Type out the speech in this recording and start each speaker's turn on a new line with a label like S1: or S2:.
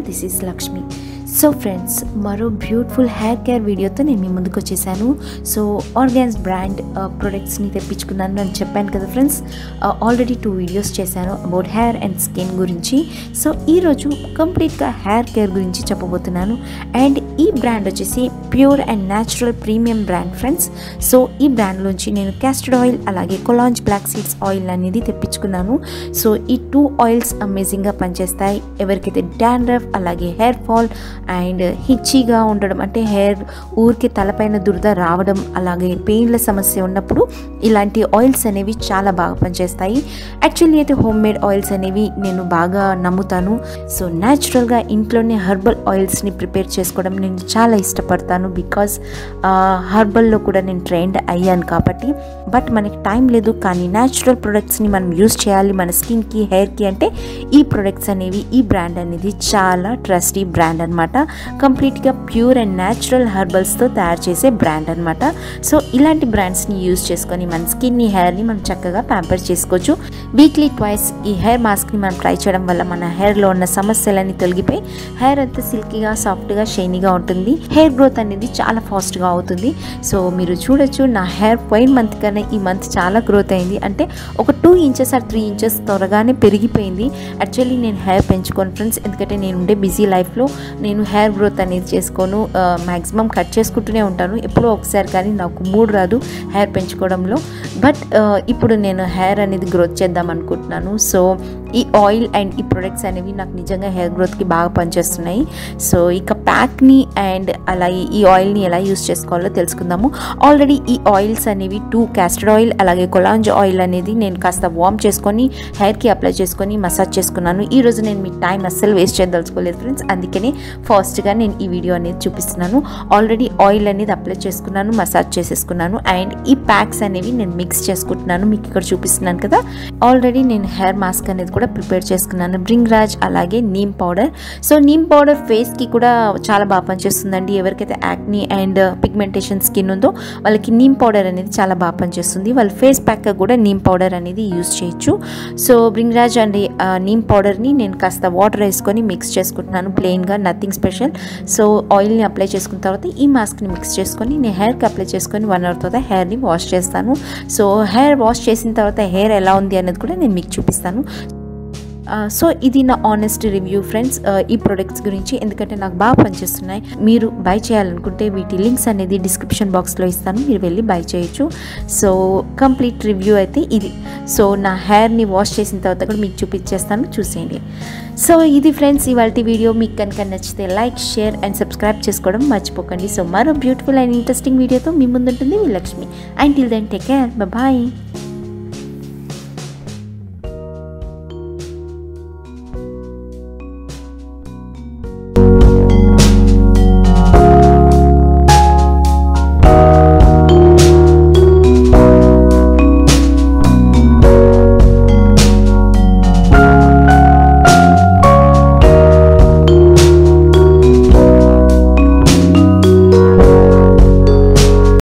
S1: this is Lakshmi so friends మరో beautiful hair care వీడియోతో నేను మీ ముందుకు వచ్చేసాను సో ఆర్గాన్స్ బ్రాండ్ ప్రొడక్ట్స్ని తెప్పించుకున్నాను అని చెప్పాను కదా ఫ్రెండ్స్ ఆల్రెడీ టూ వీడియోస్ చేశాను అబౌట్ హెయిర్ అండ్ స్కిన్ గురించి సో ఈరోజు కంప్లీట్గా హెయిర్ కేర్ గురించి చెప్పబోతున్నాను అండ్ ఈ బ్రాండ్ వచ్చేసి pure and natural premium brand friends so ఈ బ్రాండ్లోంచి నేను క్యాస్టర్డ్ ఆయిల్ అలాగే కొలాంజ్ బ్లాక్ సీడ్స్ ఆయిల్ అనేది తెప్పించుకున్నాను సో ఈ టూ ఆయిల్స్ అమేజింగ్గా పనిచేస్తాయి ఎవరికైతే డాండ్రఫ్ అలాగే హెయిర్ ఫాల్ అండ్ హిచ్చిగా ఉండడం అంటే హెయిర్ ఊరికి తలపైన దురద రావడం అలాగే పెయిన్ల సమస్య ఉన్నప్పుడు ఇలాంటి ఆయిల్స్ అనేవి చాలా బాగా పనిచేస్తాయి యాక్చువల్లీ అయితే హోమ్ మేడ్ ఆయిల్స్ అనేవి నేను బాగా నమ్ముతాను సో న్యాచురల్గా ఇంట్లోనే హర్బల్ ఆయిల్స్ని ప్రిపేర్ చేసుకోవడం నేను చాలా ఇష్టపడతాను బికాస్ హర్బల్లో కూడా నేను ట్రైన్డ్ అయ్యాను కాబట్టి బట్ మనకి టైం లేదు కానీ న్యాచురల్ ప్రొడక్ట్స్ని మనం యూస్ చేయాలి మన స్కిన్కి హెయిర్కి అంటే ఈ ప్రొడక్ట్స్ అనేవి ఈ బ్రాండ్ అనేది చాలా ట్రస్టీ బ్రాండ్ అనమాట కంప్లీట్గా ప్యూర్ అండ్ న్యాచురల్ హర్బల్స్తో తయారు చేసే బ్రాండ్ అనమాట సో ఇలాంటి బ్రాండ్స్ని యూజ్ చేసుకొని మన స్కిన్ని హెయిర్ని మనం చక్కగా ప్యాంపర్ చేసుకోవచ్చు వీక్లీ ట్వైస్ ఈ హెయిర్ మాస్క్ని మనం ట్రై చేయడం వల్ల మన హెయిర్లో ఉన్న సమస్యలన్నీ తొలగిపోయి హెయిర్ అంతా సిల్కీగా సాఫ్ట్గా షైనీగా ఉంటుంది హెయిర్ గ్రోత్ అనేది చాలా ఫాస్ట్గా అవుతుంది సో మీరు చూడొచ్చు నా హెయిర్ పోయిన మంత్ కన్నా ఈ మంత్ చాలా గ్రోత్ అయింది అంటే ఒక two inches or three inches త్వరగానే పెరిగిపోయింది యాక్చువల్లీ నేను హెయిర్ పెంచుకోను ఫ్రెండ్స్ ఎందుకంటే నేను ఉండే బిజీ లైఫ్లో నేను హెయిర్ గ్రోత్ అనేది చేసుకోను మ్యాక్సిమం కట్ చేసుకుంటూనే ఉంటాను ఎప్పుడో ఒకసారి కానీ నాకు మూడు రాదు హెయిర్ పెంచుకోవడంలో బట్ ఇప్పుడు నేను హెయిర్ అనేది గ్రోత్ చేద్దాం అనుకుంటున్నాను సో ఈ ఆయిల్ అండ్ ఈ ప్రొడక్ట్స్ అనేవి నాకు నిజంగా హెయిర్ గ్రోత్కి బాగా పనిచేస్తున్నాయి సో ఇక ప్యాక్ని అండ్ అలాగే ఈ ఆయిల్ని ఎలా యూస్ చేసుకోవాలో తెలుసుకుందాము ఆల్రెడీ ఈ ఆయిల్స్ అనేవి టూ క్యాస్టర్డ్ ఆయిల్ అలాగే కొలాంజ్ ఆయిల్ అనేది నేను కాస్త వార్మ్ చేసుకొని హెయిర్కి అప్లై చేసుకొని మసాజ్ చేసుకున్నాను ఈ రోజు నేను మీ టైం అస్సలు వేస్ట్ చేయదలుచుకోలేదు ఫ్రెండ్స్ అందుకని ఫాస్ట్గా నేను ఈ వీడియో అనేది చూపిస్తున్నాను ఆల్రెడీ ఆయిల్ అనేది అప్లై చేసుకున్నాను మసాజ్ చేసేసుకున్నాను అండ్ ఈ ప్యాక్స్ అనేవి నేను మిక్స్ చేసుకుంటున్నాను మీకు ఇక్కడ చూపిస్తున్నాను కదా ఆల్రెడీ నేను హెయిర్ మాస్క్ అనేది కూడా ప్రిపేర్ చేసుకున్నాను బ్రింగ్ రాజ్ అలాగే neem powder so neem powder ఫేస్కి కూడా చాలా బాగా పనిచేస్తుందండి ఎవరికైతే యాక్ని అండ్ పిగ్మెంటేషన్ స్కిన్ ఉందో వాళ్ళకి నీమ్ పౌడర్ అనేది చాలా బాగా పనిచేస్తుంది వాళ్ళ ఫేస్ ప్యాక్ కూడా నీమ్ పౌడర్ అనేది యూస్ చేయొచ్చు so bhringraj and neem పౌడర్ని నేను కాస్త వాటర్ వేసుకొని మిక్స్ చేసుకుంటున్నాను ప్లెయిన్గా నథింగ్ స్పెషల్ సో ఆయిల్ని అప్లై చేసుకున్న తర్వాత ఈ మాస్క్ని మిక్స్ చేసుకొని నేను హెయిర్కి అప్లై చేసుకొని వన్ అవర్ తర్వాత హెయిర్ని వాష్ చేస్తాను సో హెయిర్ వాష్ చేసిన తర్వాత హెయిర్ ఎలా ఉంది అనేది కూడా నేను మీకు చూపిస్తాను సో ఇది నా ఆనెస్ట్ రివ్యూ ఫ్రెండ్స్ ఈ ప్రొడక్ట్స్ గురించి ఎందుకంటే నాకు బాగా పనిచేస్తున్నాయి మీరు బై చేయాలనుకుంటే వీటి లింక్స్ అనేది డిస్క్రిప్షన్ బాక్స్లో ఇస్తాను మీరు వెళ్ళి బై చేయొచ్చు సో కంప్లీట్ రివ్యూ అయితే ఇది సో నా హెయిర్ని వాష్ చేసిన తర్వాత కూడా మీకు చూపించేస్తాను చూసేయండి సో ఇది ఫ్రెండ్స్ ఇవాళ వీడియో మీకు కనుక నచ్చితే లైక్ షేర్ అండ్ సబ్స్క్రైబ్ చేసుకోవడం మర్చిపోకండి సో మరో బ్యూటిఫుల్ అండ్ ఇంట్రెస్టింగ్ వీడియోతో మీ ముందుంటుంది మీ Lakshmi and till then take care bye